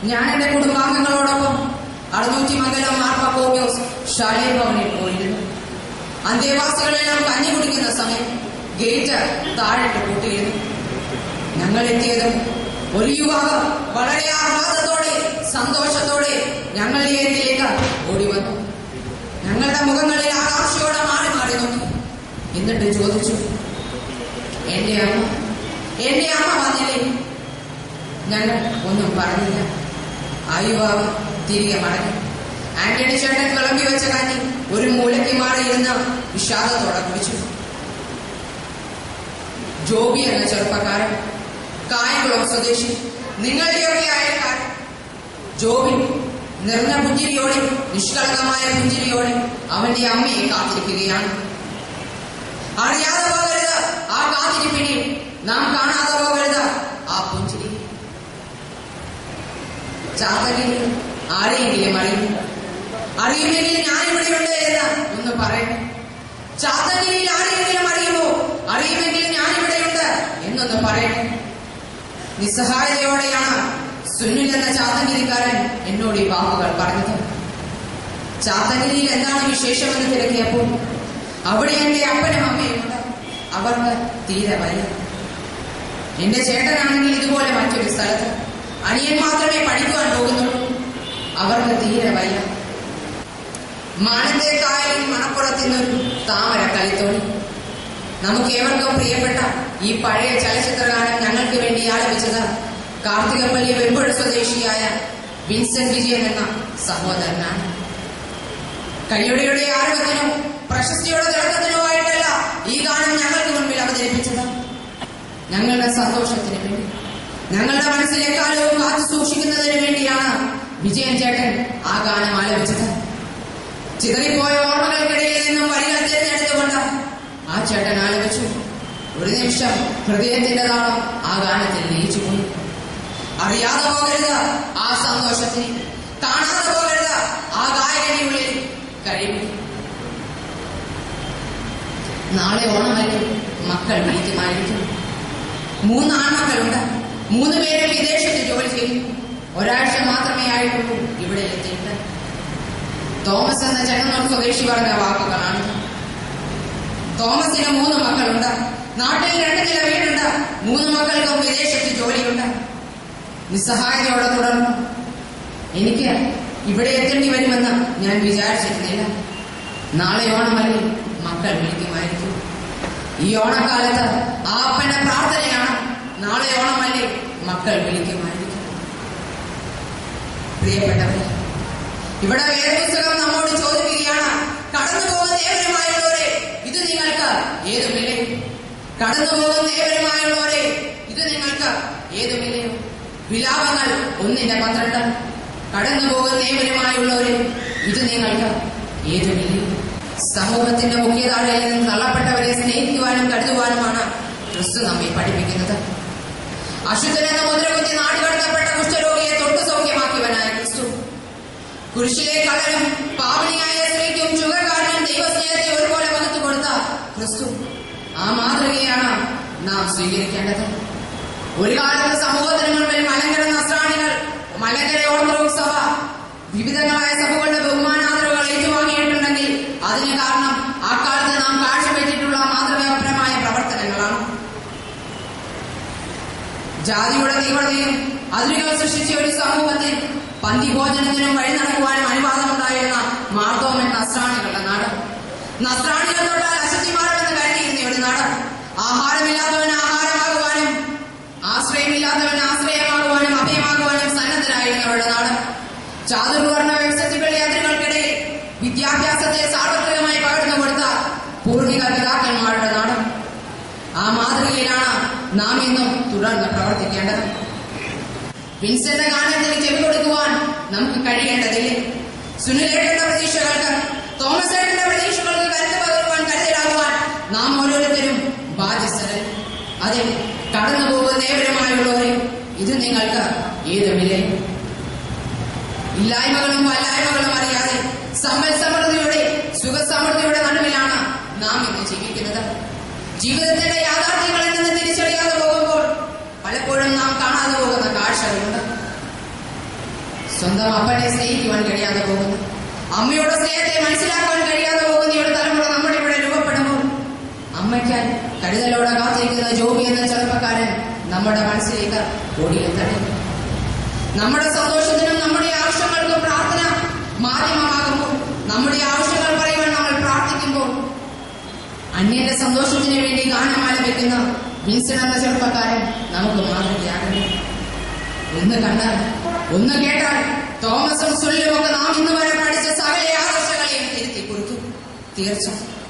ഞാൻ എന്റെ കുടുംബാംഗങ്ങളോടൊപ്പം അറുന്നൂറ്റി മംഗലം മാർപ്പാക്കോമ്യോസ് ശാലേ ഭവനിൽ പോയിരുന്നു അന്തേവാസികളെല്ലാം കഞ്ഞി കുടിക്കുന്ന സമയം ഗേറ്റ് താഴിട്ട് പൂട്ടിയിരുന്നു ഞങ്ങൾ എത്തിയതും ഒരു യുവാവ് വളരെ ആഹ്ലാദത്തോടെ സന്തോഷത്തോടെ ഞങ്ങളുടെ ഏരിയയിലേക്ക് ഓടി വന്നു ഞങ്ങളുടെ മുഖങ്ങളിൽ ആകാംക്ഷയോടെ മാറി മാറി നോക്കി എന്നിട്ട് ചോദിച്ചു എന്റെ അമ്മ എന്റെ അമ്മ വന്നില്ലേ ഞങ്ങൾ ഒന്നും പറഞ്ഞില്ല ആ യുവാവ് തിരികെ മടങ്ങി ആന്റണി ചേട്ടൻ വിളമ്പി വെച്ച കഞ്ഞി ഒരു മൂലയ്ക്ക് മാറിയിരുന്ന വിഷാദത്തോടെ കുടിച്ചു ജോബി എന്ന ചെറുപ്പക്കാരൻ കായംകുളം സ്വദേശി നിങ്ങളുടെയൊക്കെ അയൽക്കാരൻ ജോബി നിറഞ്ഞ പുഞ്ചിരിയോടെ നിഷ്കളങ്കമായ പുഞ്ചിരിയോടെ അവന്റെ അമ്മയെ കാത്തിരിക്കുകയാണ് അറിയാതെ പോകരുത് ആ കാത്തിരിപ്പിനെ നാം കാണാതെ പോകരുത് ആ പുഞ്ചിരി ചാത്തകിൽ ആരെയെങ്കിലും അറിയും അറിയുമെങ്കിൽ ഞാനിവിടെയുണ്ട് എന്ന് ഒന്ന് പറയണം ചാത്തകിൽ ആരെയെങ്കിലും അറിയുമോ അറിയുമെങ്കിൽ ഞാനിവിടെയുണ്ട് എന്നൊന്ന് പറയണം നിസ്സഹായതയോടെയാണ് സുനിൽ എന്ന ചാത്തങ്കിരിക്കാരൻ എന്നോട് ഈ വാക്കുകൾ പറഞ്ഞത് ചാത്തങ്കിരിയിൽ എന്താണ് വിശേഷമെന്ന് തിരക്കിയപ്പോൾ അവിടെ എന്റെ അപ്പനും അമ്മയും ഉണ്ട് അവർക്ക് തീരെ വയ്യ എന്റെ ചേട്ടനാണെങ്കിൽ ഇതുപോലെ മറ്റൊരു സ്ഥലത്ത് അനിയൻ മാത്രമേ പഠിക്കുവാൻ പോകുന്നുള്ളൂ അവർക്ക് തീരെ വയ്യ മാനത്തെ കായലിൽ മണപ്പുറത്തിന്നൊരു താമര കലിത്തോണി നമുക്ക് ഏവർക്കും പ്രിയപ്പെട്ട ഈ പഴയ ചലച്ചിത്രഗാനം ഞങ്ങൾക്ക് വേണ്ടി ആലപിച്ചത് കാർത്തികപ്പള്ളി വെമ്പുഴ സ്വദേശിയായ വിൻസെന്റ് വിജയൻ എന്ന സഹോദരനാണ് കഴിയുടെയുടെ ആരോഗ്യത്തിനും പ്രശസ്തിയുടെ തിളക്കത്തിനുമായിട്ടല്ല ഈ ഗാനം ഞങ്ങൾക്ക് മുൻപിൽ അവതരിപ്പിച്ചത് ഞങ്ങളുടെ സന്തോഷത്തിന് വേണ്ടി ഞങ്ങളുടെ മനസ്സിൽ എക്കാലവും കാത്തു സൂക്ഷിക്കുന്നതിന് വേണ്ടിയാണ് വിജയൻ ചേട്ടൻ ആ ഗാനം ആലപിച്ചത് ചിതറിപ്പോയ ഓർമ്മകൾക്കിടയിൽ നിന്നും വരികൾ തിരഞ്ഞെടുത്തുകൊണ്ട് ആ ചേട്ടൻ ആലപിച്ചു ഒരു നിമിഷം ഹൃദയത്തിന്റെ താളം ആ ഗാനത്തിൽ ലയിച്ചു പോയി അറിയാതെ പോകരുത് ആ സന്തോഷത്തിന് കാണാതെ പോകരുത് ആ ഗായകനുള്ളിൽ കഴിയും നാളെ ഓണമല്ലേ മക്കൾ വിളിക്കുമായിരിക്കും മൂന്ന് ആൺമക്കളുണ്ട് മൂന്ന് പേരും വിദേശത്ത് ജോലി ചെയ്യും ഒരാഴ്ച മാത്രമേ ആയിട്ടുള്ളൂ ഇവിടെ എത്തിയിട്ട് തോമസ് എന്ന ചെങ്ങന്നൂർ സ്വദേശി പറഞ്ഞ വാക്കുകളാണ് തോമസിന് മൂന്ന് മക്കളുണ്ട് നാട്ടിൽ രണ്ട് നില വീടുണ്ട് മൂന്ന് മക്കൾക്കും വിദേശത്ത് ജോലിയുണ്ട് നിസ്സഹായതയോടെ തുടർന്നു എനിക്ക് ഇവിടെ എത്തേണ്ടി വരുമെന്ന് ഞാൻ വിചാരിച്ചിരുന്നില്ല നാളെ ഓണമല്ലേ മക്കൾ വിളിക്കുമായിരിക്കും ഈ ഓണക്കാലത്ത് ആ അപ്പന്റെ പ്രാർത്ഥനയാണ് നാളെ ഓണമല്ലേ മക്കൾ വിളിക്കുമായിരിക്കും പ്രിയപ്പെട്ടവരെ ഇവിടെ വേദപുസ്തകം നമ്മോട് ചോദിക്കുകയാണ് കടന്നു പോകുന്ന ഏവരുമായുള്ളവരെ ഇത് നിങ്ങൾക്ക് ഏതു വിലയും കടന്നു പോകുന്ന ഏവരുമായുള്ളവരെ ഇത് നിങ്ങൾക്ക് ഏതു വിലയും വിലാപങ്ങൾ ഒന്നിന്റെ പന്ത്രണ്ട് കടന്നു പോകുന്ന ഏവരുമായുള്ളവരെ ഇത് നിങ്ങൾക്ക് ഏതു വിലയും സമൂഹത്തിന്റെ മുഖ്യധാരയിൽ നിന്ന് തള്ളപ്പെട്ടവരെ സ്നേഹിക്കുവാനും കരുതുവാനുമാണ് ക്രിസ്തു നമ്മെ പഠിപ്പിക്കുന്നത് അശുദ്ധനെന്ന മുദ്രകുത്തി നാടുകടത്തപ്പെട്ട കുഷ്ഠരോഗിയെ തൊട്ടു സൗഖ്യമാക്കിയവനായ ക്രിസ്തു കുരിശിലെ കടലും പാവനിയായ സ്ത്രീക്കും ചുകകാരനും ദൈവസ്നേഹത്തെ ഒരുപോലെ വകുത്തു കൊടുത്ത ക്രിസ്തു ആ മാതൃകയാണ് നാം സ്വീകരിക്കേണ്ടത് ഒരു കാലത്ത് സമൂഹത്തിന് മുൻപിൽ മലങ്കര നസ്രാണികൾ മലങ്കര ഓർത്തഡോക്സ് സഭ വിവിധങ്ങളായ സഭകളുടെ ബഹുമാനാദരവുകൾ ഏറ്റുവാങ്ങിയിട്ടുണ്ടെങ്കിൽ അതിന് കാരണം ആ കാലത്ത് നാം കാഴ്ചവെച്ചിട്ടുള്ള മാതൃകാപരമായ പ്രവർത്തനങ്ങളാണ് ജാതിയുടെ തീവ്രതയും അതിരുകൾ സൃഷ്ടിച്ച ഒരു സമൂഹത്തിൽ പന്തിഭോജനത്തിനും വഴി നടക്കുവാനും അനുവാദമുണ്ടായിരുന്ന മാർത്തോമൻ നസ്രാണികളുടെ നാട് നസ്രാണികൾ തൊട്ടാൽ അശുദ്ധിമാരുമെന്ന് കരുതിയിരുന്ന ഒരു നാട് ആഹാരമില്ലാത്തവന് ആഹാരമാകുവാനും ആശ്രയമില്ലാത്തവന് ആശ്രയമാകുവാനും അഭയമാകുവാനും സന്നദ്ധരായിരുന്നവരുടെ നാട് ചാതുർവർണ്ണ വ്യവസ്ഥിതികളുടെ അതിരുകൾക്കിടയിൽ വിദ്യാഭ്യാസത്തെ സാർവത്രികമായി പകർന്നു കൊടുത്ത പൂർവിക പിതാക്കന്മാരുടെ നാട് ആ മാതൃകയിലാണ് നാം ഇന്നും തുടർന്ന് പ്രവർത്തിക്കേണ്ടത് വിൻസെന്റ് ഗാനത്തിന് ചെവി കൊടുക്കുവാൻ നമുക്ക് കഴിയേണ്ടതില്ലേ സുനിലേട്ടന്റെ പ്രതീക്ഷകൾക്ക് തോമസ് ഏട്ടന്റെ പ്രതീക്ഷകൾക്ക് കരുത്ത് പകരുവാൻ കരുതലാകുവാൻ നാം ഓരോരുത്തരും ബാധ്യസ്ഥരൻ അതെ കടന്നു പോകുന്ന ഏവരുമായുള്ളവരെ ഇത് നിങ്ങൾക്ക് ഏത് വിലയും ഇല്ലായ്മകളും വല്ലായ്മകളും അറിയാതെ സമ്പൽ സമൃദ്ധിയുടെ സുഖസമൃദ്ധിയുടെ നടുവിലാണ് നാം ഇന്ന് ജീവിക്കുന്നത് ജീവിതത്തിന്റെ യാഥാർത്ഥ്യങ്ങളിൽ നിന്ന് തിരിച്ചറിയാതെ പോകുമ്പോൾ പലപ്പോഴും നാം കാണാതെ പോകുന്ന കാഴ്ചകളുണ്ട് സ്വന്തം അപ്പനെ സ്നേഹിക്കുവാൻ കഴിയാതെ പോകുന്നു അമ്മയുടെ സ്നേഹത്തെ മനസ്സിലാക്കാൻ കഴിയാതെ പോകുന്ന ഈ ഒരു തലമുറ നമ്മുടെ ഇവിടെ രൂപപ്പെടുമ്പോൾ അമ്മയ്ക്കായി കരുതലോടെ കാത്തിരിക്കുന്ന ജോബി എന്ന ചെറുപ്പക്കാരൻ നമ്മുടെ മനസ്സിലേക്ക് ഓടിയെത്തട്ടെ നമ്മുടെ സന്തോഷത്തിനും നമ്മുടെ ആവശ്യങ്ങൾക്കും പ്രാർത്ഥന മാധ്യമമാകുമ്പോൾ നമ്മുടെ ആവശ്യങ്ങൾ പറയുവാൻ നമ്മൾ പ്രാർത്ഥിക്കുമ്പോൾ അന്യന്റെ സന്തോഷത്തിന് വേണ്ടി ഗാനം ആലപിക്കുന്ന വിൻസൺ എന്ന ചെറുപ്പക്കാരൻ നമുക്ക് മാതൃകയാകണം ഒന്ന് കണ്ടാൽ ഒന്ന് കേട്ടാൽ തോമസും സുല്ലും ഒക്കെ നാം ഇന്ന് വരെ പഠിച്ച സകല ആദർശങ്ങളെയും തിരുത്തി കൊടുത്തു തീർച്ച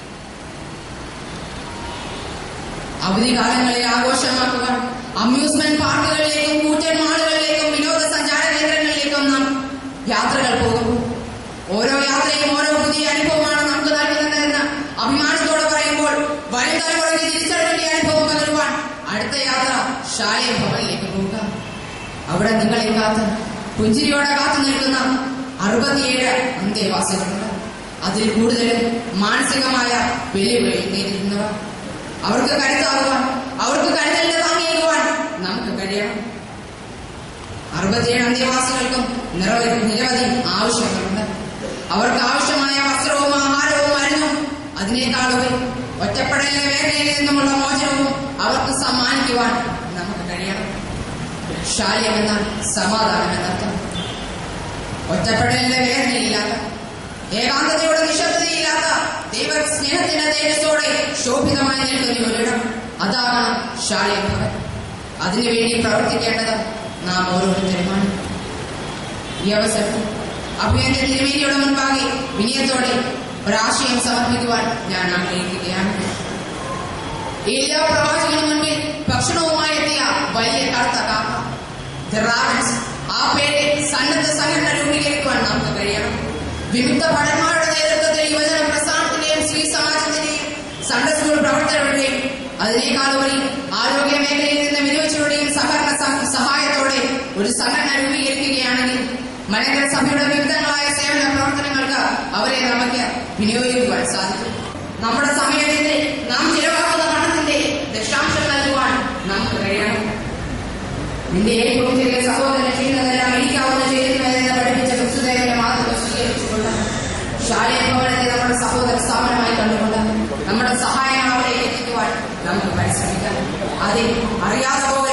അവധികാലങ്ങളിൽ ആഘോഷമാക്കുക അമ്യൂസ്മെന്റ് പാർക്കുകളിലേക്കും കൂറ്റൻ മാളുകളിലേക്കും വിനോദസഞ്ചാര കേന്ദ്രങ്ങളിലേക്കും നാം യാത്രകൾ പോകുന്നു ഓരോ യാത്രയും ഓരോ പുതിയ അനുഭവമാണ് നമുക്ക് നൽകുന്നതെന്ന് അഭിമാനത്തോടെ പറയുമ്പോൾ വരും തലമുറയ്ക്ക് തിരിച്ചറിവിന്റെ അനുഭവം പകരുവാൻ അടുത്ത യാത്ര ശാലയ ഭവനിലേക്ക് പോവുക അവിടെ നിങ്ങളെ കാത്ത് പുഞ്ചിരിയോടെ കാത്തു നിൽക്കുന്ന അറുപത്തിയേഴ് അന്തേവാസികളുണ്ട് അതിൽ കൂടുതലും മാനസികമായ വെല്ലുവിളി നേരിടുന്നവർ അവർക്ക് കരുത്താകുവാൻ അവർക്ക് കരുതലിന്റെ താങ്ങിയേക്കുവാൻ നമുക്ക് കഴിയണം അറുപത്തിയേഴ് അന്തേവാസികൾക്കും നിരവധി നിരവധി ആവശ്യങ്ങളുണ്ട് അവർക്ക് ആവശ്യമായ വസ്ത്രവും ആഹാരവും മരുന്നും അതിനേക്കാളുപരി ഒറ്റപ്പെടലിന്റെ വേദനയിൽ നിന്നുമുള്ള മോചനവും അവർക്ക് സമ്മാനിക്കുവാൻ നമുക്ക് കഴിയണം ശാല്യം എന്നാൽ സമാധാനം എന്നർത്ഥം ഒറ്റപ്പെടലിന്റെ വേദനയില്ലാത്ത ഏകാന്തതയുടെ നിശബ്ദതയില്ലാത്ത ദൈവ സ്നേഹത്തിന്റെ തേജസ്സോടെ ശോഭിതമായി നിൽക്കുന്ന ഒരിടം അതാണ് ശാല്യം ഭവൻ അതിനുവേണ്ടി പ്രവർത്തിക്കേണ്ടത് നാം ഓരോരുത്തരുമാണ് ഈ അവസരത്തിൽ അഭിയന്റെ തിരുമേനിയുടെ മുൻപാകെ വിനയത്തോടെ ഒരാശയം സമർപ്പിക്കുവാൻ ഞാൻ ആഗ്രഹിക്കുകയാണ് എല്ലാ പ്രവാചകനും മുൻപിൽ ഭക്ഷണവുമായി എത്തിയ വലിയ കറുത്ത കാക്ക The Ravens. ആ പേര് സന്നദ്ധ സംഘടന രൂപീകരിക്കുവാൻ നമുക്ക് കഴിയണം വിമുക്ത ഭടന്മാരുടെ നേതൃത്വത്തിൽ യുവജന പ്രസ്ഥാനത്തിന്റെയും സ്ത്രീ സമാജത്തിന്റെയും സൺഡേ സ്കൂൾ പ്രവർത്തകരുടെയും അതിനേക്കാളുപരി ആരോഗ്യ മേഖലയിൽ നിന്ന് വിനിയോഗിച്ചവരുടെയും സഹകരണ സ- സഹായത്തോടെ ഒരു സംഘടന രൂപീകരിക്കുകയാണെങ്കിൽ മലങ്കര സഭയുടെ വിവിധങ്ങളായ സേവന പ്രവർത്തനങ്ങൾക്ക് അവരെ നമുക്ക് വിനിയോഗിക്കുവാൻ സാധിക്കും നമ്മുടെ സമയത്തിന്റെ നാം ചിലവാക്കുന്ന പണത്തിന്റെ ദശാംശം നൽകുവാൻ നമുക്ക് കഴിയണം നിന്റെ ഏറ്റവും ചെറിയ സഹോദരൻ ചെയ്യുന്നതെല്ലാം എനിക്കാവുന്ന ചെയ്യുന്നതെന്ന് പഠിപ്പിച്ച ക്രിസ്തുദേവന്റെ മാതൃക സ്വീകരിച്ചുകൊണ്ട് ശാലയ ഭവനത്തെ നമ്മുടെ സഹോദര സ്ഥാപനമായി കണ്ടുകൊണ്ട് നമ്മുടെ സഹായം അവരെ എത്തിക്കുവാൻ നമുക്ക് പരിശ്രമിക്കാം അതെ അറിയാതെ പോകുന്ന